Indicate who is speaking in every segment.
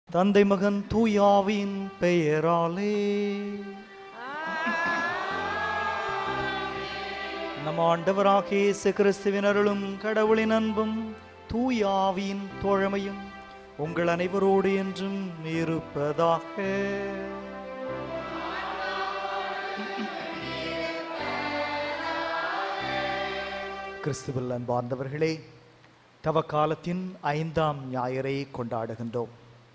Speaker 1: தந்தை மகன் தூயாவின் பெயராலே நம் ஆண்டவராகிய இயேசு கிறிஸ்துவின் அருளும் கடவுளின் அன்பும் தூயாவின் தோழமையும் உங்கள் அனைவரோடு என்றும் இருப்பதாக கிறிஸ்துவில் அன்பார்ந்தவர்களே தவக்காலத்தின் ஐந்தாம் ஞாயிறை கொண்டாடுகின்றோம்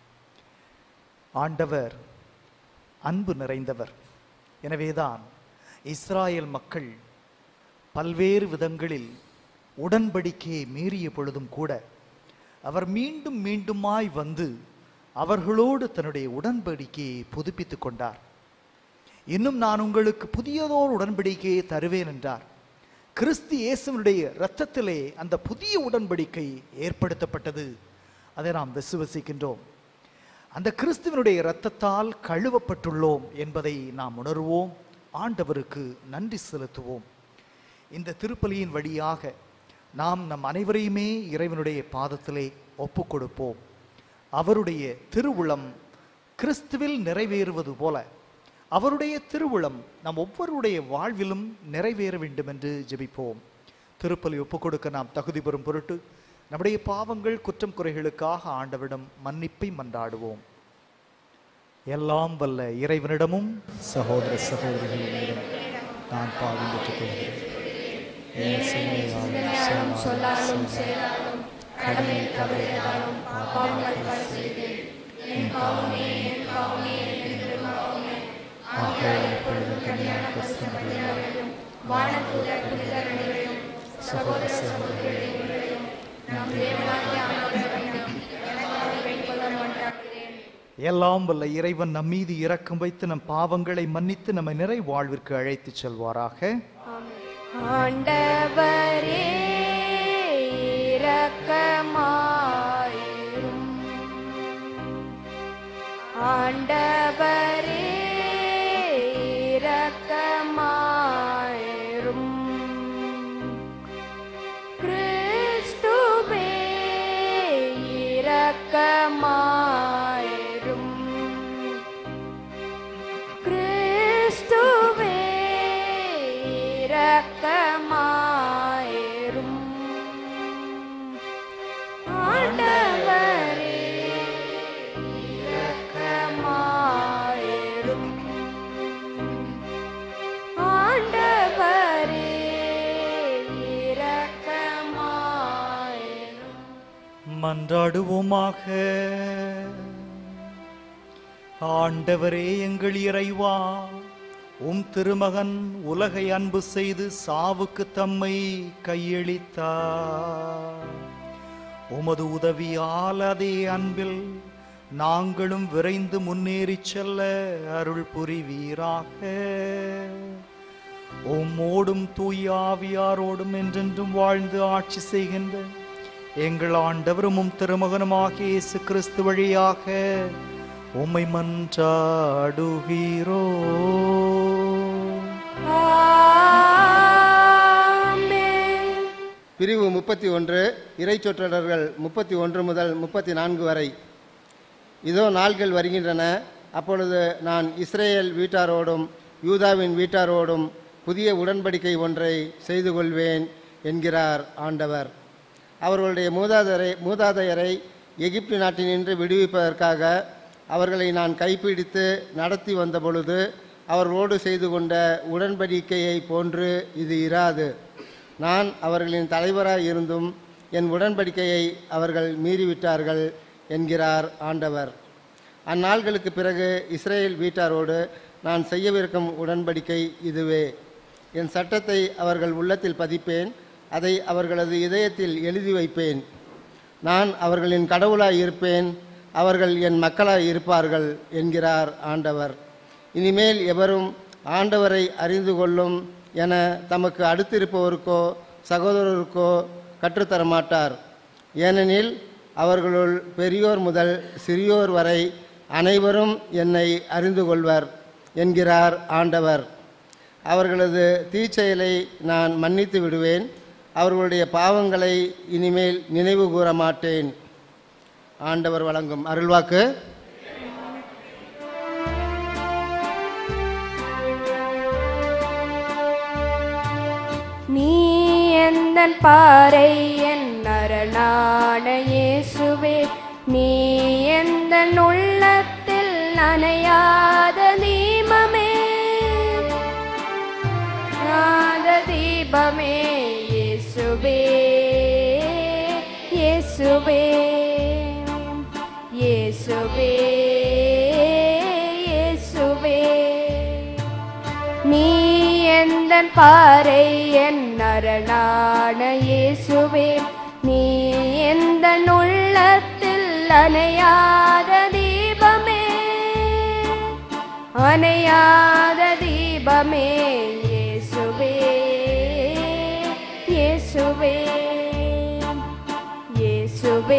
Speaker 1: ஆண்டவர் அன்பு நிறைந்தவர் எனவேதான் இஸ்ராயேல் மக்கள் பல்வேறு விதங்களில் உடன்படிக்கையை மீறிய பொழுதும் கூட அவர் மீண்டும் மீண்டுமாய் வந்து அவர்களோடு தன்னுடைய உடன்படிக்கையை புதுப்பித்துக் கொண்டார் இன்னும் நான் உங்களுக்கு புதியதோர் உடன்படிக்கையை தருவேன் என்றார் கிறிஸ்து இயேசுவினுடைய இரத்தத்திலே அந்த புதிய உடன்படிக்கை ஏற்படுத்தப்பட்டது அதை நாம் விசுவசிக்கின்றோம் அந்த கிறிஸ்துவனுடைய இரத்தத்தால் கழுவப்பட்டுள்ளோம் என்பதை நாம் உணர்வோம் ஆண்டவருக்கு நன்றி செலுத்துவோம் இந்த திருப்பலியின் வழியாக நாம் நம் அனைவரையுமே இறைவனுடைய பாதத்திலே ஒப்புக் கொடுப்போம் அவருடைய திருவுளம் கிறிஸ்துவில் நிறைவேறுவது போல அவருடைய திருவுளம் நம் ஒவ்வொருடைய வாழ்விலும் நிறைவேற வேண்டும் என்று ஜெபிப்போம் திருப்பலி ஒப்புக் கொடுக்க நாம் தகுதி பெறும் பொருட்டு நம்முடைய பாவங்கள் குற்றம் குறைகளுக்காக ஆண்டவரிடம் மன்னிப்பை மன்றாடுவோம் எல்லாம் வல்ல இறைவனிடமும் சகோதர சகோதரிகளிடம் நான் பாவம் பெற்றுக் கொள்கிறேன் என் சிந்தையாலும்
Speaker 2: சொல்லாலும் செயலாலும் கடமை தவறினாலும் பாவங்கள் பல செய்தேன் என் பாவமே என் பாவமே என்று பாவமே ஆகையால் எப்பொழுதும் கல்யாண பசுமையும் வானதூர புனிதர் அனைவரையும் சகோதர சகோதரிகளையும் நம் தேவனாகிய ஆண்டவரிடம் எனக்காக வேண்டிக்கொள்ள மாட்டாகிறேன்
Speaker 1: எல்லாம் வல்ல இறைவன் நம் மீது இரக்கம் வைத்து நம் பாவங்களை மன்னித்து நம்மை நிறை வாழ்விற்கு அழைத்துச் செல்வாராக
Speaker 2: ஆண்டவரே இரக்கமாயிரும் ஆண்டவரே இரக்கமாயிரும் கிறிஸ்துவே இரக்கமாயிரும் கிறிஸ்துவே இரக்கமாயிரும் ஆண்டவரே இரக்கமாயிரும் ஆண்டவரே இரக்கமாயிரும்
Speaker 1: மன்றாடுவோமாக ஆண்டவரே எங்கள் இறைவா உம் திருமகன் உலகை அன்பு செய்து சாவுக்கு தம்மை கையளித்தார் உமது உதவியால் அதே அன்பில் நாங்களும் விரைந்து முன்னேறிச் செல்ல அருள் புரிவீராக உம்மோடும் தூயாவியாரோடும் என்றென்றும் வாழ்ந்து ஆட்சி செய்கின்ற எங்கள் ஆண்டவரும் உம் திருமகனுமாகிய இயேசு கிறிஸ்து வழியாக உம்மை மன்றாடுகிறோ
Speaker 2: ஆமென்
Speaker 3: பிரிவு முப்பத்தி ஒன்று இறைச்சொற்றடர்கள் முப்பத்தி ஒன்று முதல் முப்பத்தி நான்கு வரை இதோ நாள்கள் வருகின்றன அப்பொழுது நான் இஸ்ரேல் வீட்டாரோடும் யூதாவின் வீட்டாரோடும் புதிய உடன்படிக்கை ஒன்றை செய்து கொள்வேன் என்கிறார் ஆண்டவர் அவர்களுடைய மூதாதையரை மூதாதையரை எகிப்து நாட்டினின்று விடுவிப்பதற்காக அவர்களை நான் கைப்பிடித்து நடத்தி வந்த பொழுது அவர்களோடு செய்து கொண்ட உடன்படிக்கையை போன்று இது இராது நான் அவர்களின் தலைவராய் இருந்தும் என் உடன்படிக்கையை அவர்கள் மீறிவிட்டார்கள் என்கிறார் ஆண்டவர் அந்நாள்களுக்கு பிறகு இஸ்ரேல் வீட்டாரோடு நான் செய்யவிருக்கும் உடன்படிக்கை இதுவே என் சட்டத்தை அவர்கள் உள்ளத்தில் பதிப்பேன் அதை அவர்களது இதயத்தில் எழுதி வைப்பேன் நான் அவர்களின் கடவுளாய் இருப்பேன் அவர்கள் என் மக்களாய் இருப்பார்கள் என்கிறார் ஆண்டவர் இனிமேல் எவரும் ஆண்டவரை அறிந்து கொள்ளும் என தமக்கு அடுத்திருப்பவருக்கோ சகோதரருக்கோ கற்றுத்தர மாட்டார் ஏனெனில் அவர்களுள் பெரியோர் முதல் சிறியோர் வரை அனைவரும் என்னை அறிந்து கொள்வர் என்கிறார் ஆண்டவர் அவர்களது தீச்செயலை நான் மன்னித்து விடுவேன் அவர்களுடைய பாவங்களை இனிமேல் நினைவு கூற மாட்டேன் ஆண்டவர் வழங்கும் அருள்வாக்கு
Speaker 2: எந்தன் பாறை என் அரணான இயேசுவே நீ எந்த உள்ளத்தில் நனையாத தீபமே நாத தீபமே இயேசுவே இயேசுவே இயேசுவே இயேசுவே நீ எந்தன் பாறை என் அரணான இயேசுவே நீ எந்த உள்ளத்தில் அணையாத தீபமே அணையாத தீபமே இயேசுவே இயேசுவே இயேசுவே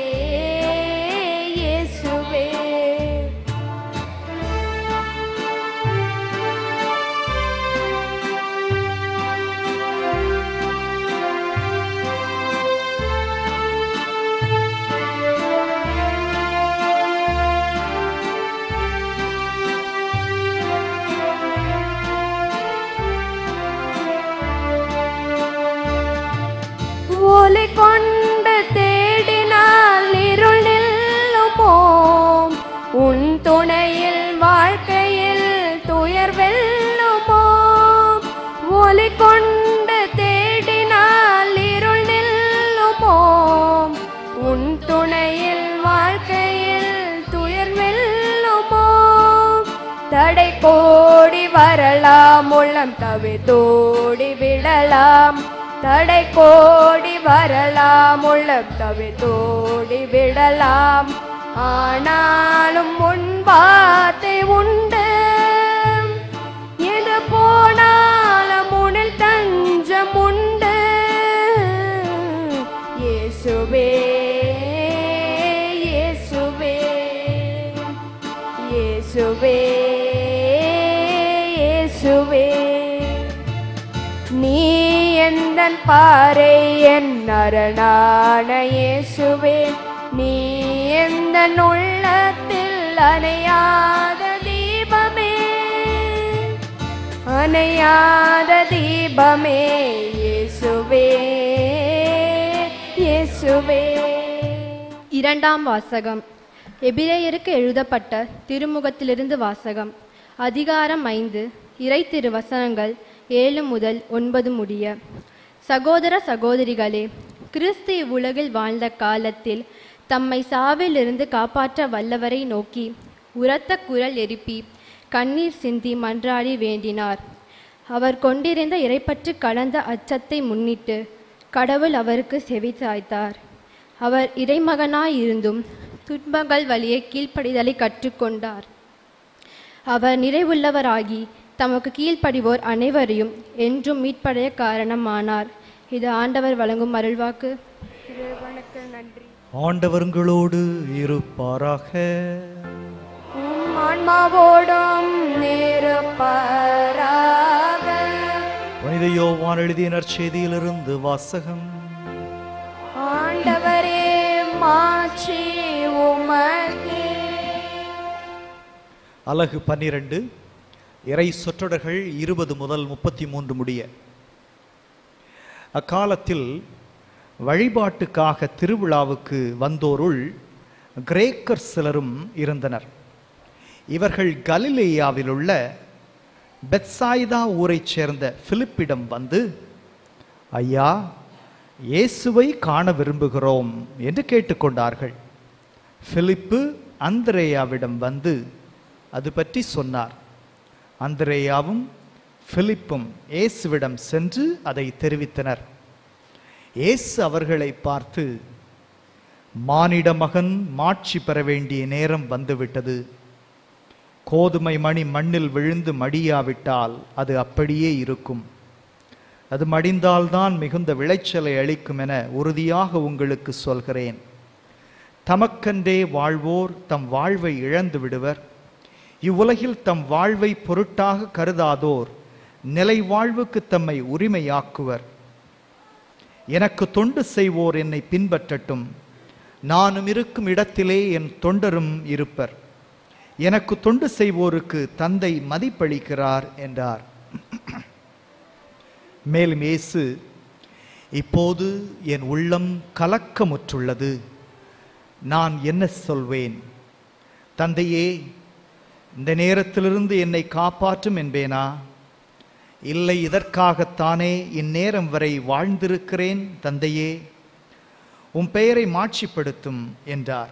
Speaker 2: இயேசுவே ஒலி கொண்டு தேடினால் இருள் நில்லுமோ உன் துணையில் வாழ்க்கையில் துயர் வெல்லுமோ ஒலி கொண்டு தேடினால் இருள் நில்லுமோ உன் துணையில் வாழ்க்கையில் துயர் வெல்லுமோ தடை கோடி வரலாம் உள்ளம் தவித்தோடி விடலாம் தடை கோடி வரலாம் உள்ளம் தவித்தோடி விடலாம் ஆனாலும் உன் வார்த்தை உண்டு எது போனாலும் உனில் தஞ்சம் உண்டு இயேசுவே இயேசுவே இயேசுவே இயேசுவே நீ எந்தன் பாறை என் அரணான இயேசுவே நீ எந்த உள்ளத்தில் அணையாத தீபமே அணையாத தீபமே இயேசுவே இயேசுவே
Speaker 4: இரண்டாம் வாசகம் எபிரேயருக்கு எழுதப்பட்ட திருமுகத்திலிருந்து வாசகம் அதிகாரம் ஐந்து இறை திருவசனங்கள் ஏழு முதல் ஒன்பது முடிய சகோதர சகோதரிகளே கிறிஸ்து இவ்வுலகில் வாழ்ந்த காலத்தில் தம்மை சாவிலிருந்து காப்பாற்ற வல்லவரை நோக்கி உரத்த குரல் எழுப்பி கண்ணீர் சிந்தி மன்றாடி வேண்டினார் அவர் கொண்டிருந்த இறைப்பற்று கலந்த அச்சத்தை முன்னிட்டு கடவுள் அவருக்கு செவி சாய்த்தார் அவர் இறைமகனாயிருந்தும் துன்பங்கள் வழியே கீழ்ப்படிதலை கற்றுக்கொண்டார் அவர் நிறைவுள்ளவராகி தமக்கு கீழ்ப்படிவோர் அனைவரையும் என்றும் மீட்படைய காரணமானார் இது ஆண்டவர் வழங்கும் அருள்வாக்கு
Speaker 2: இறைவனுக்கு நன்றி
Speaker 1: ஆண்டவர்களோடு இருப்பாராக
Speaker 2: உம் ஆன்மாவோடும் நேருப்பாராக
Speaker 1: புனித யோவான் எழுதிய நற்செய்தியிலிருந்து வாசகம்
Speaker 2: ஆண்டவரே மாட்சி உமக்கே
Speaker 1: அலகு பன்னிரண்டு இறை சொற்றொடர்கள் இருபது முதல் முப்பத்தி மூன்று முடிய அக்காலத்தில் வழிபாட்டுக்காக திருவிழாவுக்கு வந்தோருள் கிரேக்கர் சிலரும் இருந்தனர் இவர்கள் கலிலேயாவில் உள்ள பெத்சாய்தா ஊரைச் சேர்ந்த பிலிப்பிடம் வந்து ஐயா இயேசுவை காண விரும்புகிறோம் என்று கேட்டுக்கொண்டார்கள் பிலிப்பு அந்திரேயாவிடம் வந்து அது பற்றி சொன்னார் அந்திரேயாவும் பிலிப்பும் இயேசுவிடம் சென்று அதை தெரிவித்தனர் இயேசு அவர்களை பார்த்து மானிட மகன் மாட்சி பெற வேண்டிய நேரம் வந்துவிட்டது கோதுமை மணி மண்ணில் விழுந்து மடியாவிட்டால் அது அப்படியே இருக்கும் அது மடிந்தால்தான் மிகுந்த விளைச்சலை அளிக்கும் என உறுதியாக உங்களுக்கு சொல்கிறேன் தமக்கன்றே வாழ்வோர் தம் வாழ்வை இழந்து விடுவர் இவ்வுலகில் தம் வாழ்வை பொருட்டாக கருதாதோர் நிலை வாழ்வுக்கு தம்மை உரிமையாக்குவர் எனக்கு தொண்டு செய்வோர் என்னை பின்பற்றட்டும் நானும் இருக்கும் இடத்திலே என் தொண்டரும் இருப்பர் எனக்கு தொண்டு செய்வோருக்கு தந்தை மதிப்பளிக்கிறார் என்றார் மேலும் இயேசு இப்போது என் உள்ளம் கலக்கமுற்றுள்ளது நான் என்ன சொல்வேன் தந்தையே இந்த நேரத்திலிருந்து என்னை காப்பாற்றும் என்பேனா இல்லை இதற்காகத்தானே இந்நேரம் வரை வாழ்ந்திருக்கிறேன் தந்தையே உம் பெயரை மாட்சிப்படுத்தும் என்றார்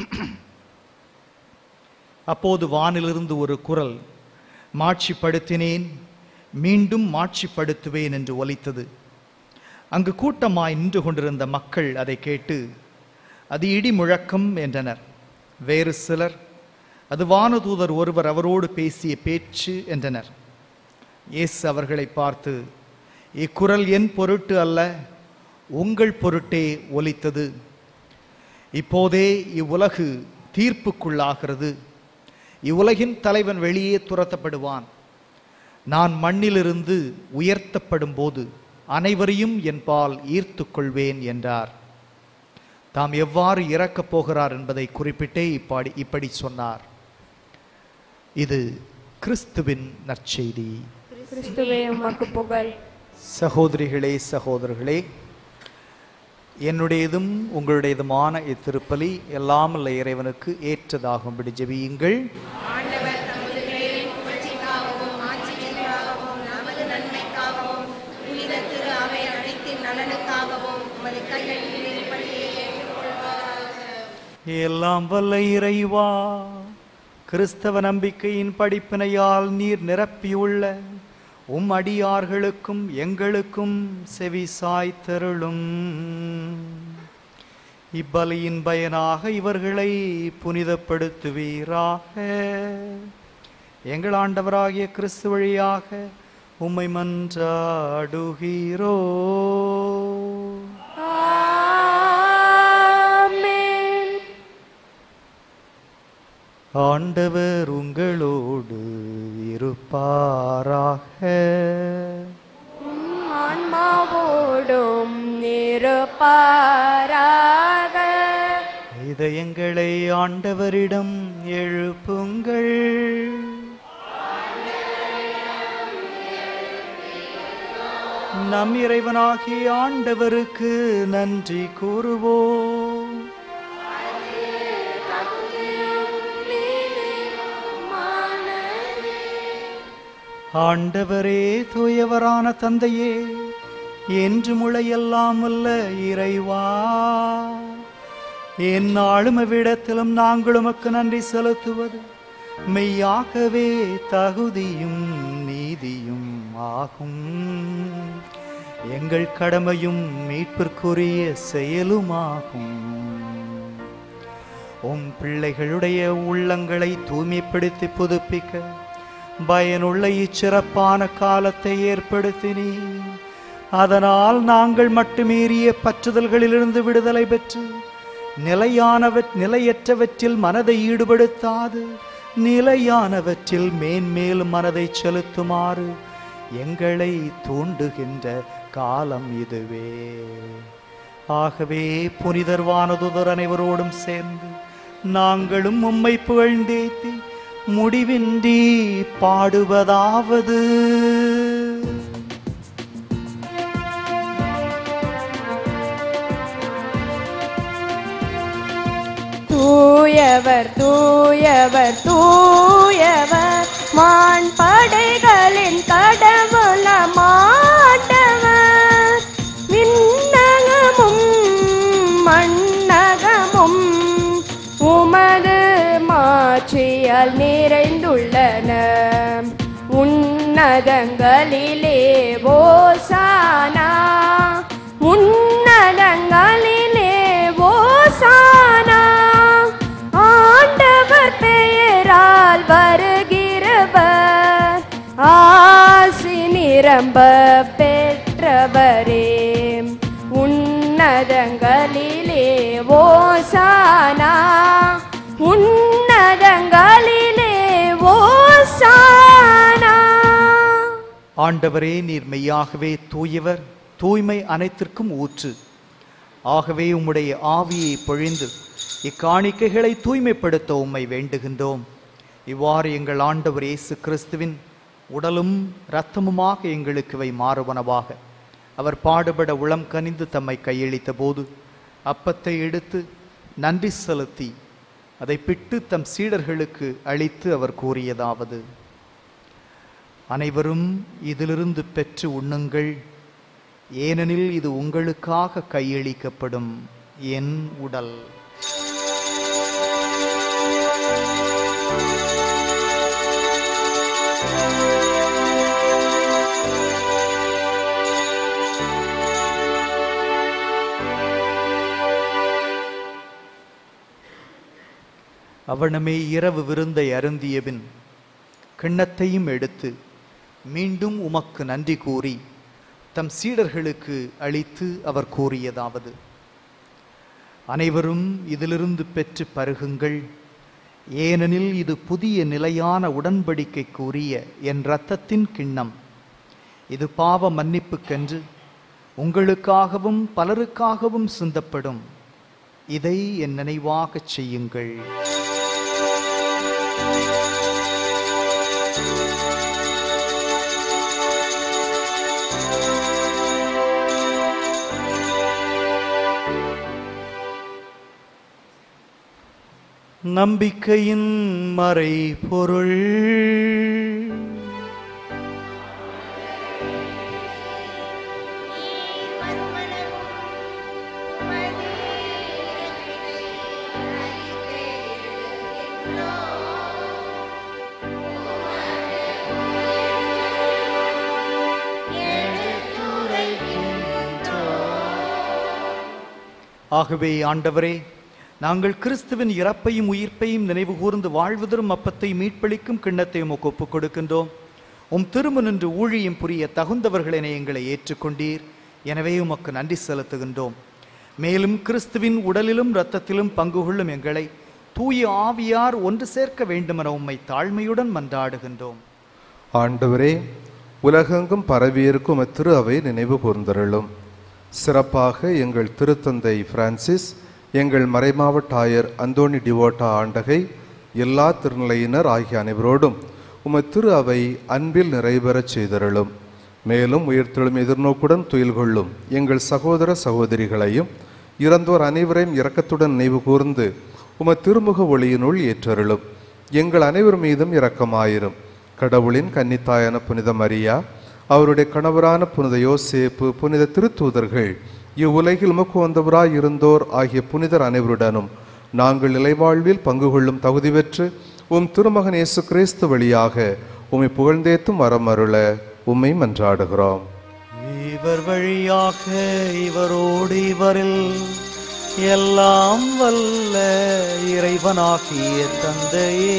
Speaker 1: அப்போது வானிலிருந்து ஒரு குரல் மாட்சிப்படுத்தினேன் மீண்டும் மாட்சிப்படுத்துவேன் என்று ஒலித்தது அங்கு கூட்டமாய் நின்று கொண்டிருந்த மக்கள் அதை கேட்டு அது இடி முழக்கம் என்றனர் வேறு சிலர் அது வானதூதர் ஒருவர் அவரோடு பேசிய பேச்சு என்றனர் இயேசு அவர்களை பார்த்து இக்குரல் என் பொருட்டு அல்ல உங்கள் பொருட்டே ஒலித்தது இப்போதே இவ்வுலகு தீர்ப்புக்குள்ளாகிறது இவ்வுலகின் தலைவன் வெளியே துரத்தப்படுவான் நான் மண்ணிலிருந்து உயர்த்தப்படும் போது அனைவரையும் என்பால் ஈர்த்து கொள்வேன் என்றார் தாம் எவ்வாறு இறக்கப் போகிறார் என்பதை குறிப்பிட்டே இப்பாடி இப்படி சொன்னார் இது கிறிஸ்துவின் நற்செய்தி
Speaker 2: கிறிஸ்துவே உமக்கு புகழ்
Speaker 1: சகோதரிகளே சகோதரர்களே என்னுடையதும் உங்களுடையதுமான இத்திருப்பலி எல்லாம் உள்ள இறைவனுக்கு ஏற்றதாகும்படி ஜெபியுங்கள் எல்லாம் வல்ல இறைவா கிறிஸ்தவ நம்பிக்கையின் படிப்பினையால் நீர் நிரப்பியுள்ள உம் அடியார்களுக்கும் எங்களுக்கும் செவி சாய்த்தருளும் இப்பலியின் பயனாக இவர்களை புனிதப்படுத்துவீராக எங்கள் ஆண்டவராகிய கிறிஸ்து வழியாக உம்மை மன்றாடுகிறோ
Speaker 2: ஆமென்
Speaker 1: ஆண்டவர் உங்களோடு இருப்பாராக
Speaker 2: உம் ஆன்மாவோடும் இருப்பாராக
Speaker 1: இதயங்களை ஆண்டவரிடம் எழுப்புங்கள் நம் இறைவனாகிய ஆண்டவருக்கு நன்றி கூறுவோம் ஆண்டவரே தூயவரான தந்தையே என்று முளையெல்லாம் அல்ல இறைவா எந்நாளும் அவ்விடத்திலும் நாங்கள் உமக்கு நன்றி செலுத்துவது மெய்யாகவே தகுதியும் நீதியும் ஆகும் எங்கள் கடமையும் மீட்பிற்குரிய செயலுமாகும் உம் பிள்ளைகளுடைய உள்ளங்களை தூய்மைப்படுத்தி புதுப்பிக்க பயனுள்ள இச்சிறப்பான காலத்தை ஏற்படுத்தினீ அதனால் நாங்கள் மட்டுமீறிய பற்றுதல்களிலிருந்து விடுதலை பெற்று நிலையானவற் நிலையற்றவற்றில் மனதை ஈடுபடுத்தாது நிலையானவற்றில் மேன்மேலும் மனதை செலுத்துமாறு எங்களை தூண்டுகின்ற காலம் இதுவே ஆகவே புனிதர் வானதுதர் அனைவரோடும் சேர்ந்து நாங்களும் உம்மை புகழ்ந்தேத்தி முடிவின்றி பாடுவதாவது
Speaker 2: தூயவர் தூயவர் தூயவர் மான் படைகளின் கடவுள மாட்டவர் விண்ணகமும் மண்ணகமும் உமது மாட்சியால் நிறைந்துள்ளன உன்னதங்களிலே ஓசானா உன்னதங்களிலே ஓசானா ஆண்டவர் பெயரால் வருகிறவர் ஆசி நிரம்ப பெற்றவரே உன்னதங்களிலே ஓசானா உன்னதங்களிலே ஓசானா
Speaker 1: ஆண்டவரே நீர் மெய்யாகவே தூயவர் தூய்மை அனைத்திற்கும் ஊற்று ஆகவே உம்முடைய ஆவியை பொழிந்து இக்காணிக்கைகளை தூய்மைப்படுத்த உம்மை வேண்டுகின்றோம் இவ்வாறு எங்கள் ஆண்டவர் இயேசு கிறிஸ்துவின் உடலும் இரத்தமுமாக எங்களுக்கு இவை மாறுவனவாக அவர் பாடுபட உளம் கனிந்து தம்மை கையளித்த போது அப்பத்தை எடுத்து நன்றி செலுத்தி அதை பிட்டு தம் சீடர்களுக்கு அளித்து அவர் கூறியதாவது அனைவரும் இதிலிருந்து பெற்று உண்ணுங்கள் ஏனெனில் இது உங்களுக்காக கையளிக்கப்படும் என் உடல் அவனமே இரவு விருந்தை அருந்தியபின் கிண்ணத்தையும் எடுத்து மீண்டும் உமக்கு நன்றி கூறி தம் சீடர்களுக்கு அளித்து அவர் கூறியதாவது அனைவரும் இதிலிருந்து பெற்று பருகுங்கள் ஏனெனில் இது புதிய நிலையான உடன்படிக்கைக்குரிய என் இரத்தத்தின் கிண்ணம் இது பாவ மன்னிப்புக்கென்று உங்களுக்காகவும் பலருக்காகவும் சிந்தப்படும் இதை என் நினைவாகச் செய்யுங்கள் நம்பிக்கையின் மறை பொருள் ஆகவே ஆண்டவரே நாங்கள் கிறிஸ்துவின் இறப்பையும் உயிர்ப்பையும் நினைவு கூர்ந்து வாழ்வதரும் அப்பத்தை மீட்பளிக்கும் கிண்ணத்தை உமக்கு ஒப்புக் கொடுக்கின்றோம் உம் திரும்ப நின்று ஊழியம் புரிய தகுந்தவர்களென எங்களை ஏற்றுக்கொண்டீர் எனவே உமக்கு நன்றி செலுத்துகின்றோம் மேலும் கிறிஸ்துவின் உடலிலும் இரத்தத்திலும் பங்கு கொள்ளும் எங்களை தூய ஆவியார் ஒன்று சேர்க்க வேண்டுமென உம்மை தாழ்மையுடன் மன்றாடுகின்றோம்
Speaker 5: ஆண்டவரே உலகெங்கும் பரவியிருக்கும் திரு அவை நினைவு கூர்ந்தருளும் சிறப்பாக எங்கள் திருத்தந்தை பிரான்சிஸ் எங்கள் மறைமாவட்ட ஆயர் அந்தோணி டிவோட்டா ஆண்டகை எல்லா திருநிலையினர் ஆகிய அனைவரோடும் உமது திரு அவை அன்பில் நிறைவேறச் செய்தருளும் மேலும் உயிர்த்தெழும் எதிர்நோக்குடன் துயில் கொள்ளும் எங்கள் சகோதர சகோதரிகளையும் இறந்தோர் அனைவரையும் இரக்கத்துடன் நினைவு கூர்ந்து உமது திருமுக ஒளியினுள் ஏற்றருளும் எங்கள் அனைவர் மீதும் இரக்கமாயிரும் கடவுளின் கன்னித்தாயான புனித மரியா அவருடைய கணவரான புனித யோசேப்பு புனித திருத்தூதர்கள் இவ்வுலகில் உமக்கு வந்தவராய் இருந்தோர் ஆகிய புனிதர் அனைவருடனும் நாங்கள் இலைவாழ்வில் பங்கு கொள்ளும் தகுதி பெற்று உம் திருமகன் இயேசு கிறிஸ்து வழியாக உம்மை புகழ்ந்தேத்தும் வரம் அருள உம்மை மன்றாடுகிறோம்
Speaker 1: இவர் வழியாக இவரோடு இவரில் எல்லாம் வல்ல இறைவனாகிய தந்தையே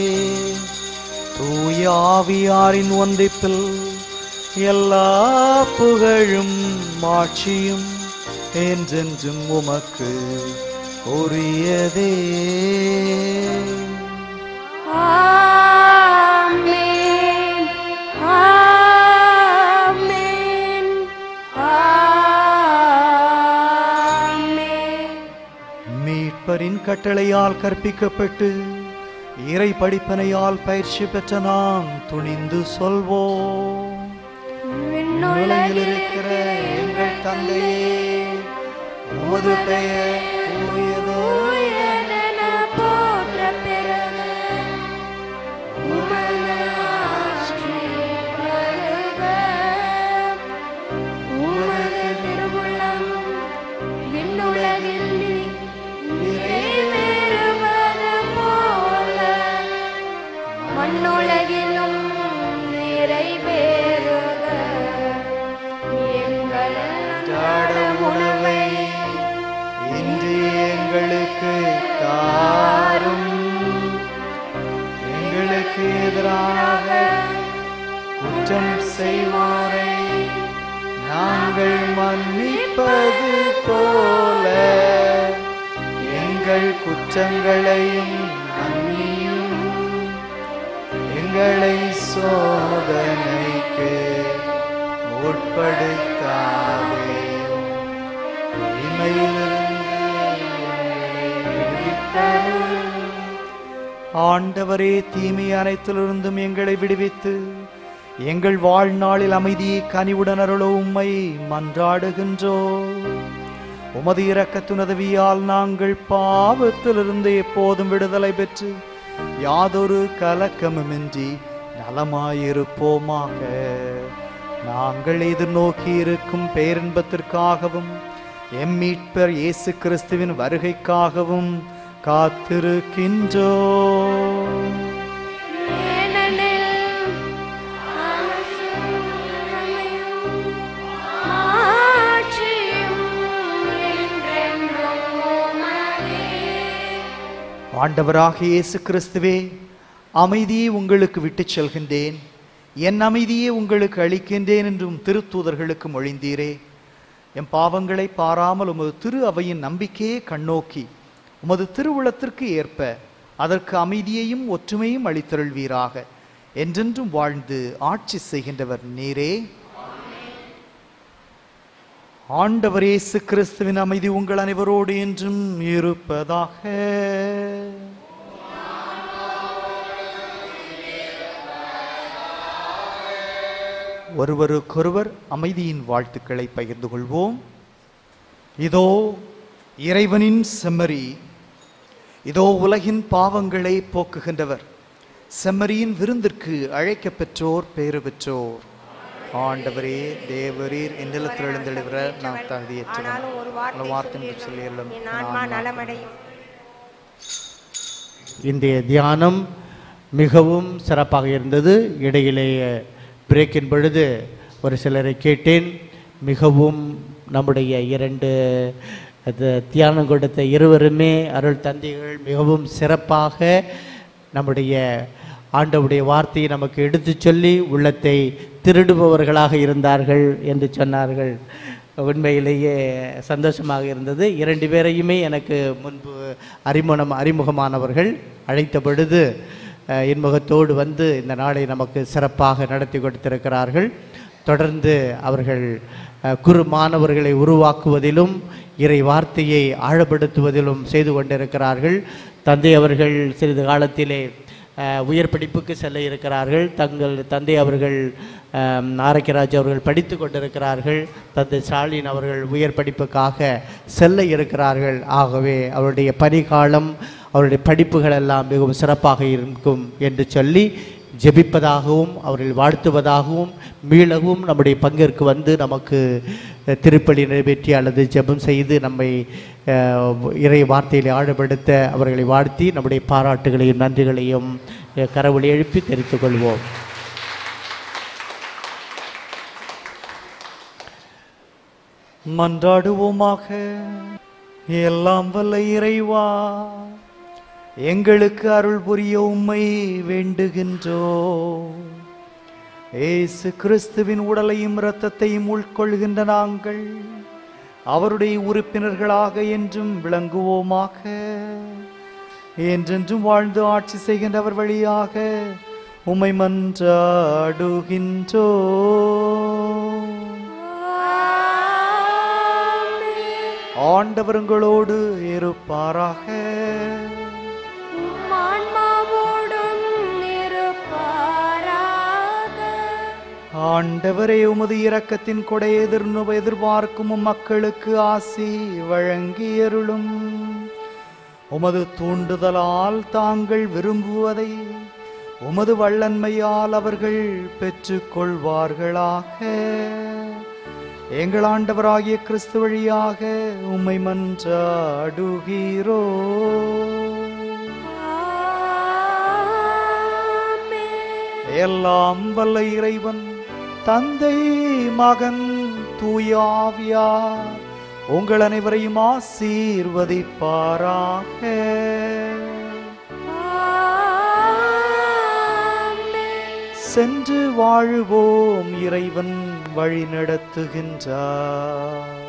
Speaker 1: தூய ஆவியாரின் ஒன்றிப்பில் எல்லா புகழும் மாட்சியும் என்றென்றும் உமக்கு உரியதே
Speaker 2: ஆமென் ஆமென் ஆமென்
Speaker 1: மீட்பரின் கட்டளையால் கற்பிக்கப்பட்டு இறை படிப்பனையால் பயிற்சி பெற்ற நாம் துணிந்து சொல்வோம் விண்ணுலகில் இருக்கிற எங்கள் தந்தையே உமது பெயர் தூயதோ
Speaker 2: உயர்ந்தன போற்ற பெறுக. உமது ஆட்சி வருக. உமது திருவுளம் விண்ணுலகில் நி- நிறைவேறுவது போல மண்ணுலகிலும் நிறைவேறுக எங்கள் அன்றாட உணவை
Speaker 1: இன்று எங்களுக்கு தாரும் எங்களுக்கு எதிராக குற்றம் செய்வோரை நாங்கள் மன்னிப்பது போல எங்கள் குற்றங்களையும் மன்னியும் எங்களை சோதனைக்கு உட்படுத்தாதே தீமையிலிருந்து எங்களை விடுவித்தருளும். ஆண்டவரே தீமை அனைத்திலிருந்தும் எங்களை விடுவித்து எங்கள் வாழ்நாளில் அமைதியை கனிவுடன் அருள உம்மை மன்றாடுகின்றோ உமது இரக்கத்துணதவியால் நாங்கள் பாவத்திலிருந்து எப்போதும் விடுதலை பெற்று யாதொரு கலக்கமுமின்றி நலமாயிருப்போமாக நாங்கள் எதிர்நோக்கி இருக்கும் பேரின்பத்திற்காகவும் எம் மீட்பர் இயேசு கிறிஸ்துவின் வருகைக்காகவும் காத்திருக்கின்றோ
Speaker 2: ஏனெனில் அரசும் வல்லமையும் ஆட்சியும் என்றென்றும் உமதே.
Speaker 1: ஆண்டவராக இயேசு கிறிஸ்துவே அமைதியை உங்களுக்கு விட்டுச் செல்கின்றேன் என் அமைதியை உங்களுக்கு அளிக்கின்றேன் என்றும் திருத்தூதர்களுக்கு மொழிந்தீரே எம் பாவங்களை பாராமல் உமது திரு அவையின் நம்பிக்கையே கண்ணோக்கி உமது திருவுளத்திற்கு ஏற்ப அதற்கு அமைதியையும் ஒற்றுமையும் அளித்தருள்வீராக என்றென்றும் வாழ்ந்து ஆட்சி செய்கின்றவர் நீரே ஆண்டவர் இயேசு கிறிஸ்துவின் அமைதி உங்கள் அனைவரோடு என்றும் இருப்பதாக ஒருவருக்கொருவர் அமைதியின் வாழ்த்துக்களை பகிர்ந்து கொள்வோம் இதோ இறைவனின் செம்மறி இதோ உலகின் பாவங்களை போக்குகின்றவர் செம்மறியின் விருந்திற்கு அழைக்கப் பெற்றோர் பேறு பெற்றோர் ஆண்டவரே தேவரீர் என்னிலத்தில் எழுந்தெழுகிற நாம் தகுதியற்றவன்
Speaker 6: ஆனாலும் ஒரு
Speaker 1: நல்ல
Speaker 6: வார்த்தை
Speaker 1: வார்த்தை என்று
Speaker 6: சொல்லியருளும்.
Speaker 1: சொல்லியருளும்.
Speaker 6: என் ஆன்மா
Speaker 1: நான்
Speaker 6: நலமடையும்
Speaker 7: இன்றைய தியானம் மிகவும் சிறப்பாக இருந்தது இடையிலேயே பிரேக்கின் பொழுது ஒரு சிலரை கேட்டேன் மிகவும் நம்முடைய இரண்டு அது தியானம் கொடுத்த இருவருமே அருள் தந்தைகள் மிகவும் சிறப்பாக நம்முடைய ஆண்டவுடைய வார்த்தையை நமக்கு எடுத்துச் சொல்லி உள்ளத்தை திருடுபவர்களாக இருந்தார்கள் என்று சொன்னார்கள் உண்மையிலேயே சந்தோஷமாக இருந்தது இரண்டு பேரையுமே எனக்கு முன்பு அறிமுகம் அறிமுகமானவர்கள் அழைத்த பொழுது அஹ், இன்முகத்தோடு வந்து இந்த நாளை நமக்கு சிறப்பாக நடத்தி கொடுத்திருக்கிறார்கள் தொடர்ந்து அவர்கள் அஹ், குறு மாணவர்களை உருவாக்குவதிலும் இறை வார்த்தையை ஆழப்படுத்துவதிலும் செய்து கொண்டிருக்கிறார்கள் தந்தை அவர்கள் சிறிது காலத்திலே அஹ், உயர் படிப்புக்கு செல்ல இருக்கிறார்கள் தங்கள் தந்தை அவர்கள் அஹ், ஆரோக்கியராஜ் அவர்கள் படித்து கொண்டிருக்கிறார்கள் தந்தை ஸ்டாலின் அவர்கள் உயர் படிப்புக்காக செல்ல இருக்கிறார்கள் ஆகவே அவருடைய பணிகாலம் அவருடைய படிப்புகள் எல்லாம் மிகவும் சிறப்பாக இருக்கும் என்று சொல்லி ஜெபிப்பதாகவும் அவர்கள் வாழ்த்துவதாகவும் மீளவும் நம்முடைய பங்கிற்கு வந்து நமக்கு அஹ், திருப்பலி நிறைவேற்றி அல்லது ஜெபம் செய்து நம்மை அஹ், இறை வார்த்தையில் ஆழப்படுத்த அவர்களை வாழ்த்தி நம்முடைய பாராட்டுகளையும் நன்றிகளையும் அஹ், கரவொலி எழுப்பி தெரிவித்துக் கொள்வோம்
Speaker 1: மன்றாடுவோமாக எல்லாம் வல்ல இறைவா எங்களுக்கு அருள் புரிய உம்மை வேண்டுகின்றோ ஏசு கிறிஸ்துவின் உடலையும் இரத்தத்தையும் உட்கொள்கின்ற நாங்கள் அவருடைய உறுப்பினர்களாக என்றும் விளங்குவோமாக என்றென்றும் வாழ்ந்து ஆட்சி செய்கின்றவர் வழியாக உம்மை மன்றாடுகின்றோ ஆண்டவர் உங்களோடு இருப்பாராக
Speaker 2: உம் ஆன்மாவோடும் இருப்பாராக.
Speaker 1: ஆண்டவரே உமது இரக்கத்தின் கொடை எதிர்நு எதிர்பார்க்கும் உம் மக்களுக்கு ஆசி வழங்கியருளும் உமது தூண்டுதலால் தாங்கள் விரும்புவதை உமது வல்லன்மையால் அவர்கள் பெற்றுக்கொள்வார்களாக எங்கள் ஆண்டவராகிய கிறிஸ்து வழியாக உம்மை மன்றாடுகிறோ எல்லாம் வல்ல இறைவன் தந்தை மகன் தூயாவியார் உங்கள் அனைவரையும் ஆசீர்வதிப்பாராக சென்று வாழுவோம் இறைவன் வழி நடத்துகின்றார்